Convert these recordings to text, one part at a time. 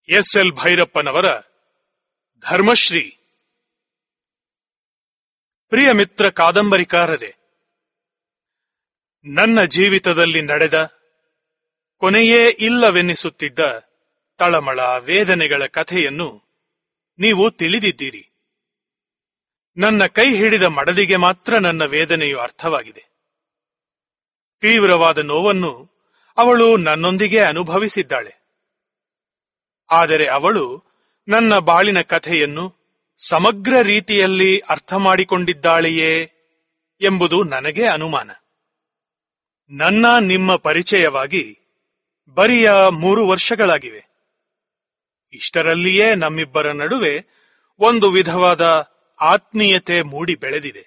S L ಭೈರಪ್ಪನವರ ಧರ್ಮಶ್ರೀ ಪ್ರಿಯ ಮಿತ್ರ ಕಾದಂಬರಿಕಾರರೇ ನನ್ನ ಜೀವಿತದಲ್ಲಿ ನಡೆದ ಕೊನೆಯೇ ಇಲ್ಲವೆನ್ನಿಸುತ್ತಿದ್ದ ತಳಮಳ ವೇದನೆಗಳ ಕಥೆಯನ್ನು ನೀವು ತಿಳಿದಿದ್ದೀರಿ ನನ್ನ ಕೈ ಹಿಡಿದ ಮಡದಿಗೆ ಮಾತ್ರ ನನ್ನ ವೇದನೆಯು ಅರ್ಥವಾಗಿದೆ ತೀವ್ರವಾದ ನೋವನ್ನು ಅವಳು ನನ್ನೊಂದಿಗೆ ಅನುಭವಿಸಿದ್ದಾಳೆ ಆದರೆ ಅವಳು ನನ್ನ ಬಾಳಿನ ಕಥೆಯನ್ನು ಸಮಗ್ರ ರೀತಿಯಲ್ಲಿ ಅರ್ಥ ಮಾಡಿಕೊಂಡಿದ್ದಾಳೆಯೇ ಎಂಬುದು ನನಗೆ ಅನುಮಾನ ನನ್ನ ನಿಮ್ಮ ಪರಿಚಯವಾಗಿ ಬರಿಯ ಮೂರು ವರ್ಷಗಳಾಗಿವೆ ಇಷ್ಟರಲ್ಲಿಯೇ ನಮ್ಮಿಬ್ಬರ ನಡುವೆ ಒಂದು ವಿಧವಾದ ಆತ್ಮೀಯತೆ ಮೂಡಿ ಬೆಳೆದಿದೆ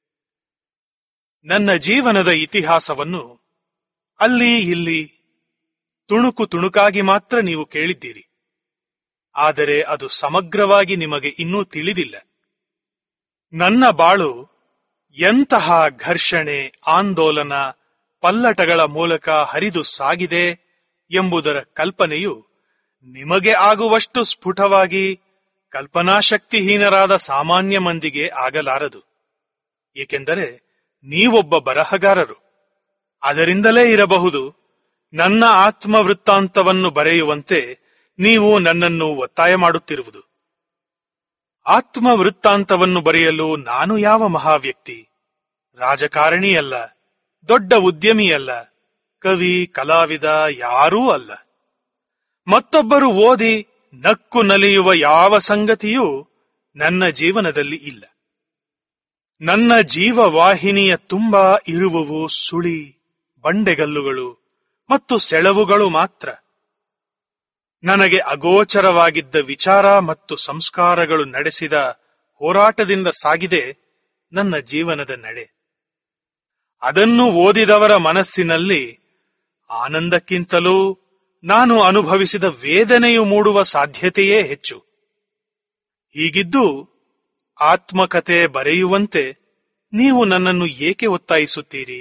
ನನ್ನ ಜೀವನದ ಇತಿಹಾಸವನ್ನು ಅಲ್ಲಿ ಇಲ್ಲಿ ತುಣುಕು ತುಣುಕಾಗಿ ಮಾತ್ರ ನೀವು ಕೇಳಿದ್ದೀರಿ ಆದರೆ ಅದು ಸಮಗ್ರವಾಗಿ ನಿಮಗೆ ಇನ್ನೂ ತಿಳಿದಿಲ್ಲ ನನ್ನ ಬಾಳು ಎಂತಹ ಘರ್ಷಣೆ ಆಂದೋಲನ ಪಲ್ಲಟಗಳ ಮೂಲಕ ಹರಿದು ಸಾಗಿದೆ ಎಂಬುದರ ಕಲ್ಪನೆಯು ನಿಮಗೆ ಆಗುವಷ್ಟು ಸ್ಫುಟವಾಗಿ ಕಲ್ಪನಾಶಕ್ತಿಹೀನರಾದ ಸಾಮಾನ್ಯ ಮಂದಿಗೆ ಆಗಲಾರದು ಏಕೆಂದರೆ ನೀವೊಬ್ಬ ಬರಹಗಾರರು ಅದರಿಂದಲೇ ಇರಬಹುದು ನನ್ನ ಆತ್ಮವೃತ್ತಾಂತವನ್ನು ಬರೆಯುವಂತೆ ನೀವು ನನ್ನನ್ನು ಒತ್ತಾಯ ಮಾಡುತ್ತಿರುವುದು ಆತ್ಮವೃತ್ತಾಂತವನ್ನು ಬರೆಯಲು ನಾನು ಯಾವ ಮಹಾವ್ಯಕ್ತಿ ರಾಜಕಾರಣಿಯಲ್ಲ ದೊಡ್ಡ ಉದ್ಯಮಿಯಲ್ಲ ಕವಿ ಕಲಾವಿದ ಯಾರೂ ಅಲ್ಲ ಮತ್ತೊಬ್ಬರು ಓದಿ ನಕ್ಕು ನಲಿಯುವ ಯಾವ ಸಂಗತಿಯೂ ನನ್ನ ಜೀವನದಲ್ಲಿ ಇಲ್ಲ ನನ್ನ ಜೀವವಾಹಿನಿಯ ತುಂಬಾ ಇರುವವು ಸುಳಿ ಬಂಡೆಗಲ್ಲುಗಳು ಮತ್ತು ಸೆಳವುಗಳು ಮಾತ್ರ ನನಗೆ ಅಗೋಚರವಾಗಿದ್ದ ವಿಚಾರ ಮತ್ತು ಸಂಸ್ಕಾರಗಳು ನಡೆಸಿದ ಹೋರಾಟದಿಂದ ಸಾಗಿದೆ ನನ್ನ ಜೀವನದ ನಡೆ ಅದನ್ನು ಓದಿದವರ ಮನಸ್ಸಿನಲ್ಲಿ ಆನಂದಕ್ಕಿಂತಲೂ ನಾನು ಅನುಭವಿಸಿದ ವೇದನೆಯು ಮೂಡುವ ಸಾಧ್ಯತೆಯೇ ಹೆಚ್ಚು ಹೀಗಿದ್ದು ಆತ್ಮಕತೆ ಬರೆಯುವಂತೆ ನೀವು ನನ್ನನ್ನು ಏಕೆ ಒತ್ತಾಯಿಸುತ್ತೀರಿ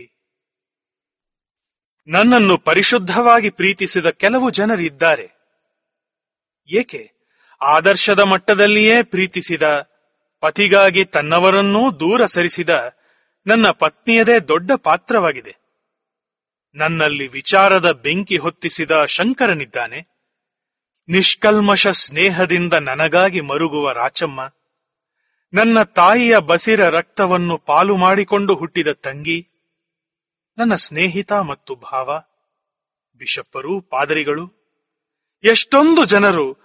ನನ್ನನ್ನು ಪರಿಶುದ್ಧವಾಗಿ ಪ್ರೀತಿಸಿದ ಕೆಲವು ಜನರಿದ್ದಾರೆ ಏಕೆ ಆದರ್ಶದ ಮಟ್ಟದಲ್ಲಿಯೇ ಪ್ರೀತಿಸಿದ ಪತಿಗಾಗಿ ತನ್ನವರನ್ನೂ ದೂರ ಸರಿಸಿದ ನನ್ನ ಪತ್ನಿಯದೇ ದೊಡ್ಡ ಪಾತ್ರವಾಗಿದೆ ನನ್ನಲ್ಲಿ ವಿಚಾರದ ಬೆಂಕಿ ಹೊತ್ತಿಸಿದ ಶಂಕರನಿದ್ದಾನೆ ನಿಷ್ಕಲ್ಮಶ ಸ್ನೇಹದಿಂದ ನನಗಾಗಿ ಮರುಗುವ ರಾಚಮ್ಮ ನನ್ನ ತಾಯಿಯ ಬಸಿರ ರಕ್ತವನ್ನು ಪಾಲು ಮಾಡಿಕೊಂಡು ಹುಟ್ಟಿದ ತಂಗಿ ನನ್ನ ಸ್ನೇಹಿತ ಮತ್ತು ಭಾವ ಬಿಷಪ್ಪರು ಪಾದರಿಗಳು ಎಷ್ಟೊಂದು ಜನರು